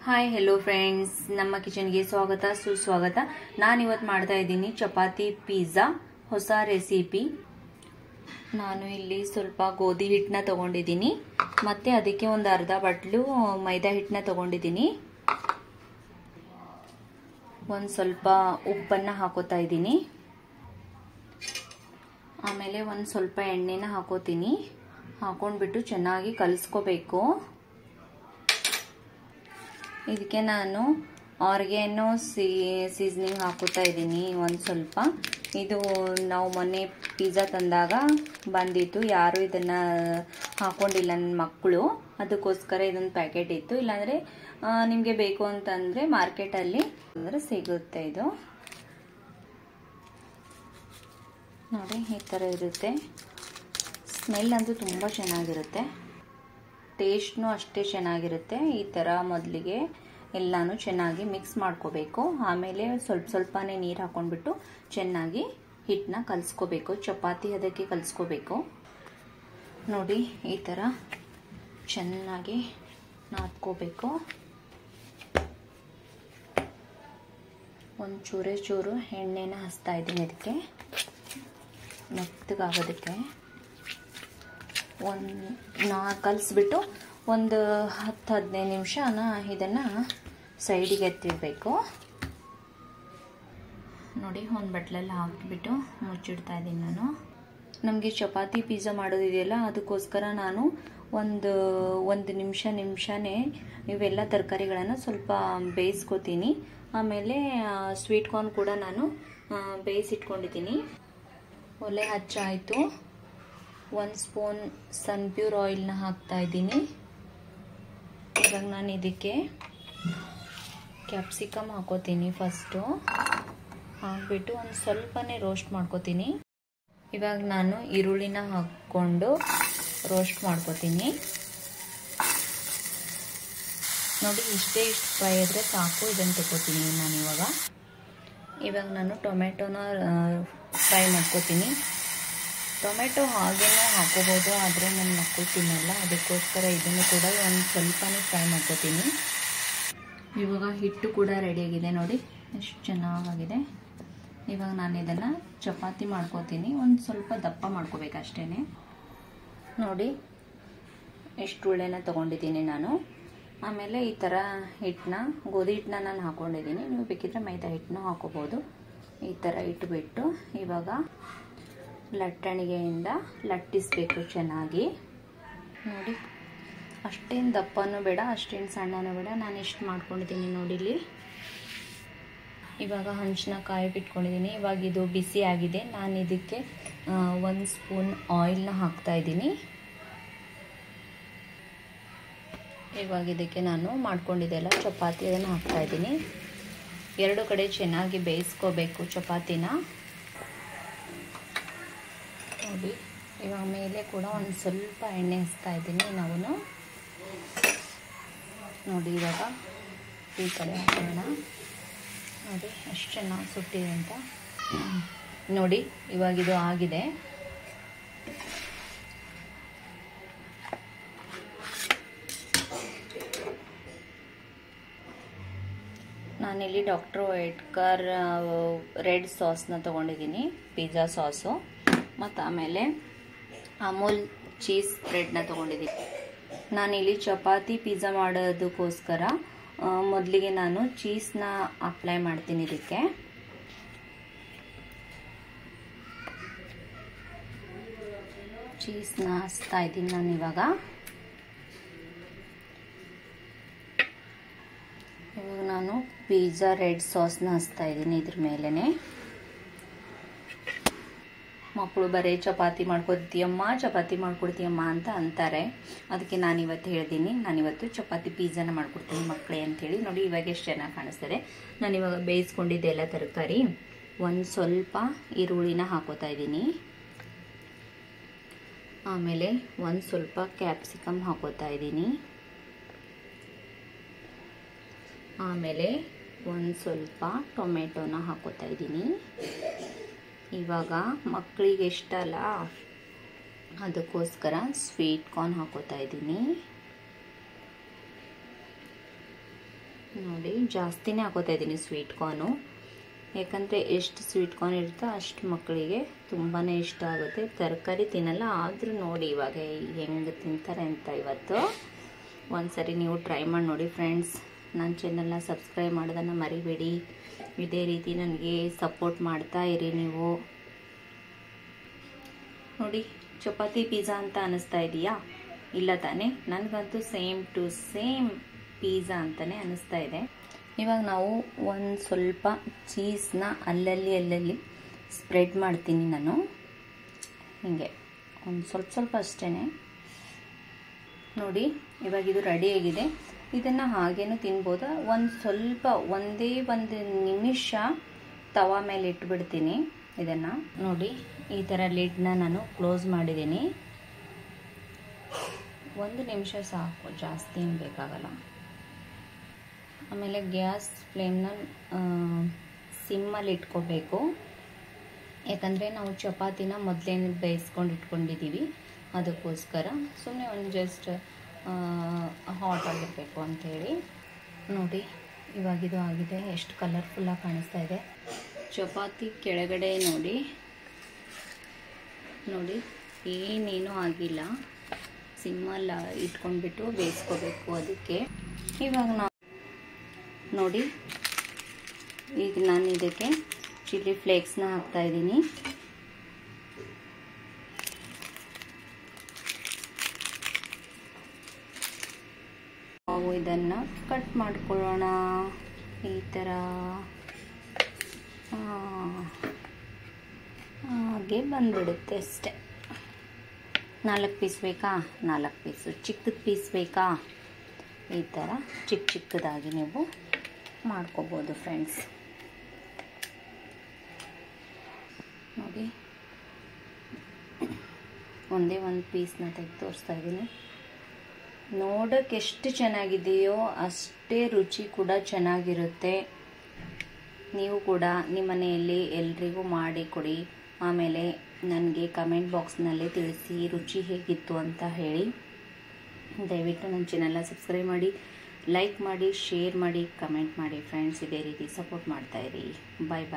hi hello friends ನಮ್ಮ ಕಿಚನ್ಗೆ ಸ್ವಾಗತ ಸುಸ್ವಾಗತ ನಾನು ಇವತ್ತು ಮಾಡ್ತಾ ಇದ್ದೀನಿ ಚಪಾತಿ ಪಿಜ್ಜಾ ಹೊಸ ರೆಸಿಪಿ ನಾನು ಇಲ್ಲಿ ಸ್ವಲ್ಪ ಗೋಧಿ ಹಿಟ್ಟನ್ನ ತಗೊಂಡಿದ್ದೀನಿ ಮತ್ತು ಅದಕ್ಕೆ ಒಂದು ಅರ್ಧ ಬಟ್ಲು ಮೈದಾ ಹಿಟ್ಟನ್ನ ತಗೊಂಡಿದ್ದೀನಿ ಒಂದು ಸ್ವಲ್ಪ ಉಪ್ಪನ್ನು ಹಾಕೋತಾ ಇದ್ದೀನಿ ಆಮೇಲೆ ಒಂದು ಸ್ವಲ್ಪ ಎಣ್ಣೆನ ಹಾಕೋತೀನಿ ಹಾಕೊಂಡ್ಬಿಟ್ಟು ಚೆನ್ನಾಗಿ ಕಲಿಸ್ಕೋಬೇಕು ಇದಕ್ಕೆ ನಾನು ಆರ್ಗ್ಯಾನೋ ಸೀ ಸೀಸ್ನಿಂಗ್ ಹಾಕೋತಾ ಇದ್ದೀನಿ ಒಂದು ಸ್ವಲ್ಪ ಇದು ನಾವು ಮೊನ್ನೆ ಪಿಜ್ಜಾ ತಂದಾಗ ಬಂದಿತ್ತು ಯಾರು ಇದನ್ನು ಹಾಕೊಂಡಿಲ್ಲ ನನ್ನ ಮಕ್ಕಳು ಅದಕ್ಕೋಸ್ಕರ ಇದೊಂದು ಪ್ಯಾಕೆಟ್ ಇತ್ತು ಇಲ್ಲಾಂದರೆ ನಿಮಗೆ ಬೇಕು ಅಂತಂದರೆ ಮಾರ್ಕೆಟಲ್ಲಿ ಅಂದರೆ ಸಿಗುತ್ತೆ ಇದು ನೋಡಿ ಈ ಥರ ಇರುತ್ತೆ ಸ್ಮೆಲ್ ಅಂತೂ ತುಂಬ ಚೆನ್ನಾಗಿರುತ್ತೆ ಟೇಸ್ಟ್ನು ಅಷ್ಟೇ ಚೆನ್ನಾಗಿರುತ್ತೆ ಈ ಥರ ಮೊದಲಿಗೆ ಎಲ್ಲನೂ ಚೆನ್ನಾಗಿ ಮಿಕ್ಸ್ ಮಾಡ್ಕೋಬೇಕು ಆಮೇಲೆ ಸ್ವಲ್ಪ ಸ್ವಲ್ಪನೇ ನೀರು ಹಾಕೊಂಡ್ಬಿಟ್ಟು ಚೆನ್ನಾಗಿ ಹಿಟ್ಟನ್ನ ಕಲಿಸ್ಕೋಬೇಕು ಚಪಾತಿ ಅದಕ್ಕೆ ಕಲಿಸ್ಕೋಬೇಕು ನೋಡಿ ಈ ಥರ ಚೆನ್ನಾಗಿ ನಾದ್ಕೋಬೇಕು ಒಂದು ಚೂರೇ ಚೂರು ಎಣ್ಣೆನ ಹಚ್ತಾ ಇದ್ದೀನಿ ಇದಕ್ಕೆ ಮೆತ್ತಗಾಗೋದಕ್ಕೆ ಒಂದು ನಾ ಕಲಿಸ್ಬಿಟ್ಟು ಒಂದು ಹತ್ತು ಹದಿನೈದು ನಿಮಿಷನ ಇದನ್ನು ಸೈಡಿಗೆ ಎತ್ತಿಡಬೇಕು ನೋಡಿ ಒಂದು ಬಟ್ಲಲ್ಲಿ ಹಾಕಿಬಿಟ್ಟು ಮುಚ್ಚಿಡ್ತಾ ಇದ್ದೀನಿ ನಾನು ನಮಗೆ ಚಪಾತಿ ಪಿಜ್ಜಾ ಮಾಡೋದಿದೆಯಲ್ಲ ಅದಕ್ಕೋಸ್ಕರ ನಾನು ಒಂದು ಒಂದು ನಿಮಿಷ ನಿಮಿಷನೇ ಇವೆಲ್ಲ ತರಕಾರಿಗಳನ್ನು ಸ್ವಲ್ಪ ಬೇಯಿಸ್ಕೋತೀನಿ ಆಮೇಲೆ ಸ್ವೀಟ್ ಕಾರ್ನ್ ಕೂಡ ನಾನು ಬೇಯಿಸಿಟ್ಕೊಂಡಿದ್ದೀನಿ ಒಲೆ ಹಚ್ಚಾಯಿತು ಒಂದು ಸ್ಪೂನ್ ಸನ್ಪ್ಯೂರ್ ಆಯಿಲ್ನ ಹಾಕ್ತಾ ಇದ್ದೀನಿ ಇವಾಗ ನಾನು ಇದಕ್ಕೆ ಕ್ಯಾಪ್ಸಿಕಮ್ ಹಾಕೋತೀನಿ ಫಸ್ಟು ಹಾಕ್ಬಿಟ್ಟು ಒಂದು ಸ್ವಲ್ಪನೇ ರೋಸ್ಟ್ ಮಾಡ್ಕೋತೀನಿ ಇವಾಗ ನಾನು ಈರುಳ್ಳಿನ ಹಾಕ್ಕೊಂಡು ರೋಸ್ಟ್ ಮಾಡ್ಕೋತೀನಿ ನೋಡಿ ಇಷ್ಟೇ ಇಷ್ಟು ಫ್ರೈ ಆದರೆ ಸಾಕು ಇದನ್ನು ತಗೋತೀನಿ ನಾನು ಇವಾಗ ಇವಾಗ ನಾನು ಟೊಮೆಟೊನ ಫ್ರೈ ಮಾಡ್ಕೋತೀನಿ ಟೊಮೆಟೊ ಹಾಗೇನೂ ಹಾಕೋಬೋದು ಆದರೆ ನನ್ನ ಮಕ್ಕಳು ತಿನ್ನಲ್ಲ ಅದಕ್ಕೋಸ್ಕರ ಇದನ್ನು ಕೂಡ ಒಂದು ಸ್ವಲ್ಪನೇ ಫ್ರೈ ಮಾಡ್ಕೋತೀನಿ ಇವಾಗ ಹಿಟ್ಟು ಕೂಡ ರೆಡಿಯಾಗಿದೆ ನೋಡಿ ಎಷ್ಟು ಚೆನ್ನಾಗಿದೆ ಇವಾಗ ನಾನು ಇದನ್ನು ಚಪಾತಿ ಮಾಡ್ಕೋತೀನಿ ಒಂದು ಸ್ವಲ್ಪ ದಪ್ಪ ಮಾಡ್ಕೋಬೇಕು ಅಷ್ಟೇ ನೋಡಿ ಎಷ್ಟು ಉಳ್ಳೆನ ತೊಗೊಂಡಿದ್ದೀನಿ ನಾನು ಆಮೇಲೆ ಈ ಥರ ಹಿಟ್ಟನ್ನ ಗೋಧಿ ಹಿಟ್ಟನ್ನ ನಾನು ಹಾಕ್ಕೊಂಡಿದ್ದೀನಿ ನೀವು ಬೇಕಿದ್ರೆ ಮೈದಾ ಹಿಟ್ಟನ್ನು ಹಾಕೋಬೋದು ಈ ಥರ ಇಟ್ಬಿಟ್ಟು ಇವಾಗ ಲಟ್ಟಣಿಗೆಯಿಂದ ಲಟ್ಟಿಸ್ಬೇಕು ಚೆನ್ನಾಗಿ ನೋಡಿ ಅಷ್ಟೇನು ದಪ್ಪನೂ ಬೇಡ ಅಷ್ಟೇನು ಸಣ್ಣನೂ ಬೇಡ ನಾನು ಎಷ್ಟು ಮಾಡ್ಕೊಂಡಿದ್ದೀನಿ ನೋಡಿಲಿ ಇವಾಗ ಹಂಚನ್ನ ಕಾಯಿಬಿಟ್ಕೊಂಡಿದ್ದೀನಿ ಇವಾಗ ಇದು ಬಿಸಿ ಆಗಿದೆ ನಾನು ಇದಕ್ಕೆ ಒಂದು ಸ್ಪೂನ್ ಆಯಿಲ್ನ ಹಾಕ್ತಾ ಇದ್ದೀನಿ ಇವಾಗ ಇದಕ್ಕೆ ನಾನು ಮಾಡ್ಕೊಂಡಿದ್ದೆಲ್ಲ ಚಪಾತಿ ಅದನ್ನು ಹಾಕ್ತಾ ಇದ್ದೀನಿ ಎರಡು ಕಡೆ ಚೆನ್ನಾಗಿ ಬೇಯಿಸ್ಕೋಬೇಕು ಚಪಾತಿನ ನೋಡಿ ಇವಾಗ ಮೇಲೆ ಕೂಡ ಒಂದು ಸ್ವಲ್ಪ ಎಣ್ಣೆ ಹಚ್ತಾ ಇದ್ದೀನಿ ನಾವು ನೋಡಿ ಇವಾಗ ಈ ಕಡೆ ಹಾಕೋಣ ನೋಡಿ ಎಷ್ಟು ಚೆನ್ನಾಗಿ ಸುಟ್ಟಿದೆ ಅಂತ ನೋಡಿ ಇವಾಗ ಇದು ಆಗಿದೆ ನಾನಿಲ್ಲಿ ಡಾಕ್ಟರ್ ವೈಟ್ಕರ್ ರೆಡ್ ಸಾಸ್ನ ತೊಗೊಂಡಿದ್ದೀನಿ ಪಿಜ್ಜಾ ಸಾಸು ಮತ್ತು ಆಮೇಲೆ ಅಮೂಲ್ ಚೀಸ್ ಬ್ರೆಡ್ನ ತೊಗೊಂಡಿದ್ದೀನಿ ನಾನಿಲ್ಲಿ ಚಪಾತಿ ಪಿಜ್ಜಾ ಮಾಡೋದಕ್ಕೋಸ್ಕರ ಮೊದಲಿಗೆ ನಾನು ಚೀಸ್ನ ಅಪ್ಲೈ ಮಾಡ್ತೀನಿ ಇದಕ್ಕೆ ಚೀಸ್ನ ಹಚ್ತಾ ಇದ್ದೀನಿ ನಾನು ಇವಾಗ ಇವಾಗ ನಾನು ಪಿಜ್ಜಾ ರೆಡ್ ಸಾಸ್ನ ಹಚ್ತಾ ಇದ್ದೀನಿ ಇದ್ರ ಮೇಲೇ ಮಕ್ಕಳು ಬರೀ ಚಪಾತಿ ಮಾಡ್ಕೊತೀಯಮ್ಮ ಚಪಾತಿ ಮಾಡ್ಕೊಡ್ತೀಯಮ್ಮ ಅಂತ ಅಂತಾರೆ ಅದಕ್ಕೆ ನಾನು ಇವತ್ತು ಹೇಳ್ತೀನಿ ನಾನಿವತ್ತು ಚಪಾತಿ ಪಿಜ್ಜಾನ ಮಾಡ್ಕೊಡ್ತೀನಿ ಮಕ್ಕಳೇ ಅಂಥೇಳಿ ನೋಡಿ ಇವಾಗ ಎಷ್ಟು ಚೆನ್ನಾಗಿ ಕಾಣಿಸ್ತದೆ ನಾನು ಇವಾಗ ಬೇಯಿಸ್ಕೊಂಡಿದ್ದೆ ಎಲ್ಲ ತರಕಾರಿ ಒಂದು ಸ್ವಲ್ಪ ಈರುಳ್ಳಿನ ಹಾಕೋತಾ ಇದ್ದೀನಿ ಆಮೇಲೆ ಒಂದು ಸ್ವಲ್ಪ ಕ್ಯಾಪ್ಸಿಕಮ್ ಹಾಕೋತಾ ಇದ್ದೀನಿ ಆಮೇಲೆ ಒಂದು ಸ್ವಲ್ಪ ಟೊಮೆಟೊನ ಹಾಕೋತಾ ಇದ್ದೀನಿ ಇವಾಗ ಮಕ್ಕಳಿಗೆ ಇಷ್ಟಲ್ಲ ಅದಕ್ಕೋಸ್ಕರ ಸ್ವೀಟ್ ಕಾರ್ನ್ ಹಾಕೋತಾ ಇದ್ದೀನಿ ನೋಡಿ ಜಾಸ್ತಿನೇ ಹಾಕೋತಾ ಇದ್ದೀನಿ ಸ್ವೀಟ್ ಕಾರ್ನು ಯಾಕಂದರೆ ಎಷ್ಟು ಸ್ವೀಟ್ ಕಾರ್ನ್ ಇರುತ್ತೋ ಅಷ್ಟು ಮಕ್ಕಳಿಗೆ ತುಂಬಾ ಇಷ್ಟ ಆಗುತ್ತೆ ತರಕಾರಿ ತಿನ್ನಲ್ಲ ಆದರೂ ನೋಡಿ ಇವಾಗ ಹೆಂಗೆ ತಿಂತಾರೆ ಅಂತ ಇವತ್ತು ಒಂದ್ಸರಿ ನೀವು ಟ್ರೈ ಮಾಡಿ ನೋಡಿ ಫ್ರೆಂಡ್ಸ್ ನನ್ನ ಚಾನಲ್ನ ಸಬ್ಸ್ಕ್ರೈಬ್ ಮಾಡೋದನ್ನು ಮರಿಬೇಡಿ ಇದೇ ರೀತಿ ನನಗೆ ಸಪೋರ್ಟ್ ಮಾಡ್ತಾ ಇರಿ ನೀವು ನೋಡಿ ಚಪಾತಿ ಪಿಜ್ಜಾ ಅಂತ ಅನ್ನಿಸ್ತಾ ಇದೆಯಾ ಇಲ್ಲ ತಾನೇ ನನಗಂತೂ ಸೇಮ್ ಟು ಸೇಮ್ ಪಿಜ್ಜಾ ಅಂತಲೇ ಅನ್ನಿಸ್ತಾ ಇದೆ ಇವಾಗ ನಾವು ಒಂದು ಸ್ವಲ್ಪ ಚೀಸ್ನ ಅಲ್ಲಲ್ಲಿ ಅಲ್ಲಲ್ಲಿ ಸ್ಪ್ರೆಡ್ ಮಾಡ್ತೀನಿ ನಾನು ಹೀಗೆ ಒಂದು ಸ್ವಲ್ಪ ಸ್ವಲ್ಪ ಅಷ್ಟೇ ನೋಡಿ ಇವಾಗ ಇದು ರೆಡಿಯಾಗಿದೆ ಇದನ್ನು ಹಾಗೇನು ತಿನ್ಬೋದು ಒಂದು ಸ್ವಲ್ಪ ಒಂದೇ ಒಂದು ನಿಮಿಷ ತವಾ ಮೇಲೆ ಇಟ್ಬಿಡ್ತೀನಿ ಇದನ್ನು ನೋಡಿ ಈ ಥರ ಲಿಡ್ನ ನಾನು ಕ್ಲೋಸ್ ಮಾಡಿದ್ದೀನಿ ಒಂದು ನಿಮಿಷ ಸಾಕು ಜಾಸ್ತಿ ಏನು ಬೇಕಾಗಲ್ಲ ಆಮೇಲೆ ಗ್ಯಾಸ್ ಫ್ಲೇಮ್ನ ಸಿಮ್ಮಲ್ಲಿ ಇಟ್ಕೋಬೇಕು ಯಾಕಂದರೆ ನಾವು ಚಪಾತಿನ ಮೊದಲೇ ಬೇಯಿಸ್ಕೊಂಡು ಇಟ್ಕೊಂಡಿದ್ದೀವಿ ಅದಕ್ಕೋಸ್ಕರ ಸುಮ್ಮನೆ ಒಂದು ಜಸ್ಟ್ ಹಾಟ್ ಆಗಿರಬೇಕು ಅಂಥೇಳಿ ನೋಡಿ ಇವಾಗಿದು ಆಗಿದೆ ಎಷ್ಟು ಕಲರ್ಫುಲ್ಲಾಗಿ ಕಾಣಿಸ್ತಾ ಇದೆ ಚಪಾತಿ ಕೆಳಗಡೆ ನೋಡಿ ನೋಡಿ ಏನೇನೂ ಆಗಿಲ್ಲ ಸಿಮ್ಮಲ್ಲಿ ಇಟ್ಕೊಂಡ್ಬಿಟ್ಟು ಬೇಯಿಸ್ಕೋಬೇಕು ಅದಕ್ಕೆ ಇವಾಗ ನಾವು ನೋಡಿ ಈಗ ನಾನು ಇದಕ್ಕೆ ಚಿಲ್ಲಿ ಫ್ಲೇಕ್ಸ್ನ ಹಾಕ್ತಾ ಇದ್ದೀನಿ ನಾವು ಇದನ್ನು ಕಟ್ ಮಾಡ್ಕೊಳ್ಳೋಣ ಈ ಥರ ಹಾಗೆ ಬಂದ್ಬಿಡುತ್ತೆ ಅಷ್ಟೆ ನಾಲ್ಕು ಪೀಸ್ ಬೇಕಾ ನಾಲ್ಕು ಪೀಸು ಚಿಕ್ಕದ ಪೀಸ್ ಬೇಕಾ ಈ ಥರ ಚಿಕ್ಕ ಚಿಕ್ಕದಾಗಿ ನೀವು ಮಾಡ್ಕೋಬೋದು ಫ್ರೆಂಡ್ಸ್ ನೋಡಿ ಒಂದೇ ಒಂದು ಪೀಸ್ನ ತೆಗೆದು ತೋರಿಸ್ತಾ ಇದ್ದೀನಿ ನೋಡೋಕ್ಕೆ ಎಷ್ಟು ಚೆನ್ನಾಗಿದೆಯೋ ಅಷ್ಟೇ ರುಚಿ ಕೂಡ ಚೆನ್ನಾಗಿರುತ್ತೆ ನೀವು ಕೂಡ ನಿಮ್ಮ ಮನೆಯಲ್ಲಿ ಎಲ್ರಿಗೂ ಮಾಡಿ ಕೊಡಿ ಆಮೇಲೆ ನನಗೆ ಕಮೆಂಟ್ ಬಾಕ್ಸ್ನಲ್ಲಿ ತಿಳಿಸಿ ರುಚಿ ಹೇಗಿತ್ತು ಅಂತ ಹೇಳಿ ದಯವಿಟ್ಟು ನನ್ನ ಚಾನಲ್ನ ಸಬ್ಸ್ಕ್ರೈಬ್ ಮಾಡಿ ಲೈಕ್ ಮಾಡಿ ಶೇರ್ ಮಾಡಿ ಕಮೆಂಟ್ ಮಾಡಿ ಫ್ರೆಂಡ್ಸ್ ಇದೇ ರೀತಿ ಸಪೋರ್ಟ್ ಮಾಡ್ತಾಯಿರಿ ಬಾಯ್ ಬಾಯ್